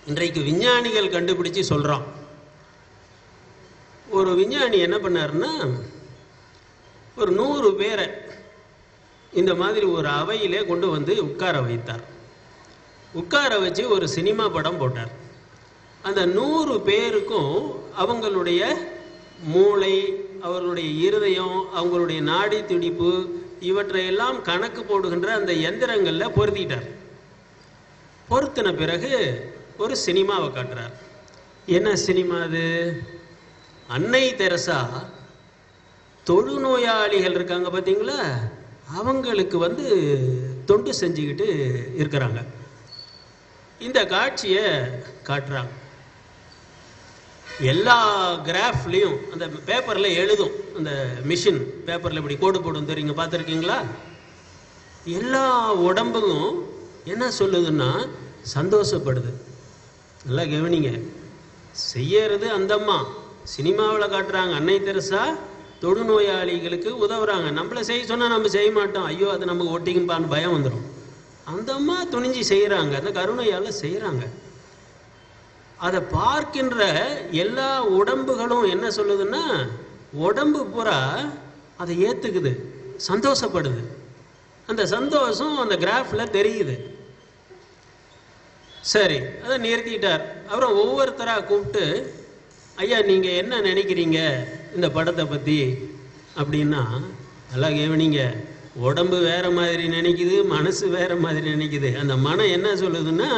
இன்றைக்கு விஞ்ஞானிகள் கண்டுபிடிச்சு சொல்கிறான் ஒரு விஞ்ஞானி என்ன பண்ணாருன்னா ஒரு நூறு பேரை இந்த மாதிரி ஒரு அவையிலே கொண்டு வந்து உட்கார வைத்தார் உட்கார வச்சு ஒரு சினிமா படம் போட்டார் அந்த நூறு பேருக்கும் அவங்களுடைய மூளை அவர்களுடைய இருதயம் அவங்களுடைய நாடி துடிப்பு இவற்றையெல்லாம் கணக்கு போடுகின்ற அந்த எந்திரங்களில் பொருத்திட்டார் பொருத்தின பிறகு ஒரு சினிமாவை காட்டுறார் என்ன சினிமா அது அன்னை தெரசா தொழுநோயாளிகள் இருக்காங்க பார்த்தீங்களா அவங்களுக்கு வந்து தொண்டு செஞ்சுக்கிட்டு இருக்கிறாங்க இந்த காட்சியை காட்டுறாங்க எல்லா கிராஃப்லேயும் அந்த பேப்பரில் எழுதும் அந்த மிஷின் பேப்பரில் இப்படி கோடு போடும் தெரியுங்க பார்த்துருக்கீங்களா எல்லா உடம்பும் என்ன சொல்லுதுன்னா சந்தோஷப்படுது நல்லா கவனிங்க செய்யறது அந்தம்மா சினிமாவில் காட்டுறாங்க அன்னை தெரசா தொழுநோயாளிகளுக்கு உதவுறாங்க நம்மளை செய்ய சொன்னால் நம்ம செய்ய மாட்டோம் ஐயோ அது நமக்கு ஒட்டிக்கும்பான்னு பயம் வந்துடும் அந்த அம்மா துணிஞ்சு செய்கிறாங்க அந்த கருணையால் செய்கிறாங்க அதை பார்க்கின்ற எல்லா உடம்புகளும் என்ன சொல்லுதுன்னா உடம்பு பூரா அதை ஏற்றுக்குது சந்தோஷப்படுது அந்த சந்தோஷம் அந்த கிராஃபில் தெரியுது சரி அதை நிறுத்திட்டார் அப்புறம் ஒவ்வொருத்தராக கூப்பிட்டு ஐயா நீங்கள் என்ன நினைக்கிறீங்க இந்த படத்தை பற்றி அப்படின்னா நல்லா கவனிங்க உடம்பு வேற மாதிரி நினைக்குது மனசு வேற மாதிரி நினைக்குது அந்த மனம் என்ன சொல்லுதுன்னா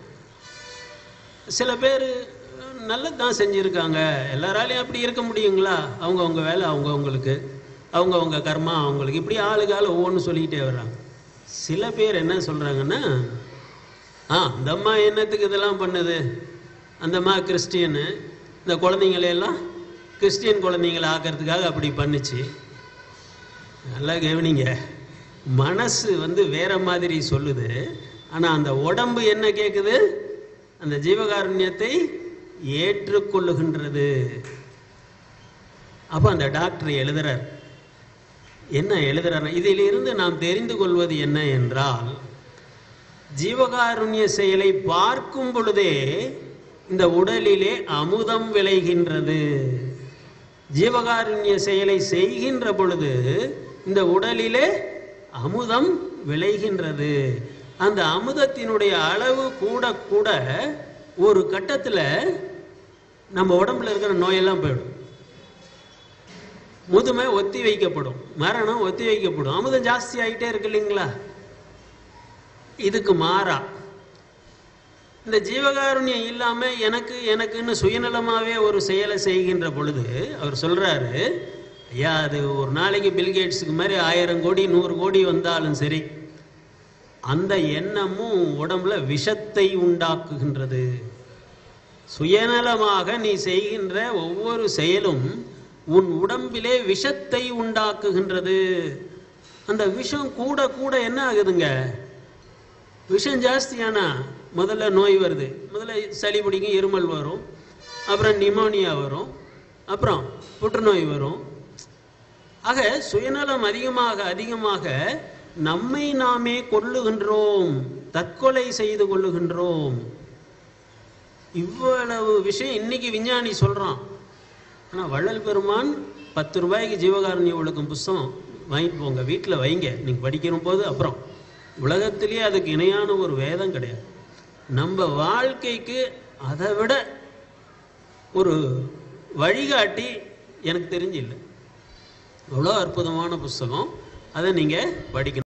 சில பேர் நல்லது தான் செஞ்சுருக்காங்க எல்லாராலையும் அப்படி இருக்க முடியுங்களா அவங்கவுங்க வேலை அவங்கவுங்களுக்கு அவங்கவுங்க கர்மா அவங்களுக்கு இப்படி ஆளுக்கு ஆள் ஒவ்வொன்றும் சொல்லிக்கிட்டே வர்றாங்க சில பேர் என்ன சொல்கிறாங்கன்னா ஆ அந்த அம்மா என்னத்துக்கு இதெல்லாம் பண்ணுது அந்த அம்மா கிறிஸ்டியனு இந்த குழந்தைங்களையெல்லாம் கிறிஸ்டியன் குழந்தைங்களை ஆக்கிறதுக்காக அப்படி பண்ணுச்சு நல்லா கவனிங்க மனசு வந்து வேற மாதிரி சொல்லுது ஆனால் அந்த உடம்பு என்ன கேட்குது அந்த ஜீவகாருண்யத்தை ஏற்றுக்கொள்ளுகின்றது அப்போ அந்த டாக்டர் எழுதுறார் என்ன எழுதுறார் இதிலிருந்து நாம் தெரிந்து கொள்வது என்ன என்றால் ஜீவகாருண்ய செயலை பார்க்கும் பொழுதே இந்த உடலிலே அமுதம் விளைகின்றது ஜீவகாருண்ய செயலை செய்கின்ற பொழுது இந்த உடலிலே அமுதம் விளைகின்றது அந்த அமுதத்தினுடைய அளவு கூட கூட ஒரு கட்டத்தில் நம்ம உடம்புல இருக்கிற நோயெல்லாம் போயிடும் முதுமை ஒத்தி வைக்கப்படும் மரணம் ஒத்தி வைக்கப்படும் அமுதம் ஜாஸ்தி ஆகிட்டே இருக்கு இல்லைங்களா இதுக்கு மாறா இந்த ஜீவகாருண்யம் இல்லாம எனக்கு எனக்குன்னு சுயநலமாவே ஒரு செயலை செய்கின்ற பொழுது அவர் சொல்றாரு ஐயா அது ஒரு நாளைக்கு பில்கேட்ஸுக்கு மாதிரி ஆயிரம் கோடி நூறு கோடி வந்தாலும் சரி அந்த எண்ணமும் உடம்புல விஷத்தை உண்டாக்குகின்றது சுயநலமாக நீ செய்கின்ற ஒவ்வொரு செயலும் உன் உடம்பிலே விஷத்தை உண்டாக்குகின்றது அந்த விஷம் கூட கூட என்ன ஆகுதுங்க விஷம் ஜாஸ்தியானா முதல்ல நோய் வருது முதல்ல சளி பிடிக்கும் இருமல் வரும் அப்புறம் நிமோனியா வரும் அப்புறம் புற்றுநோய் வரும் ஆக சுயநலம் அதிகமாக அதிகமாக நம்மை நாமே கொள்ளுகின்றோம் தற்கொலை செய்து கொள்ளுகின்றோம் இவ்வளவு விஷயம் இன்னைக்கு விஞ்ஞானி சொல்றான் ஆனால் வள்ளல் பெருமான் பத்து ரூபாய்க்கு ஜீவகாருண்ய ஒழுக்கம் புஸ்தகம் வாங்கிட்டு போங்க வீட்டில் வைங்க நீங்கள் படிக்கிற போது அப்புறம் உலகத்திலேயே அதுக்கு இணையான ஒரு வேதம் கிடையாது நம்ம வாழ்க்கைக்கு அதை விட ஒரு வழிகாட்டி எனக்கு தெரிஞ்சு இல்லை அவ்வளோ அற்புதமான புஸ்தகம் அதை நீங்கள் படிக்கணும்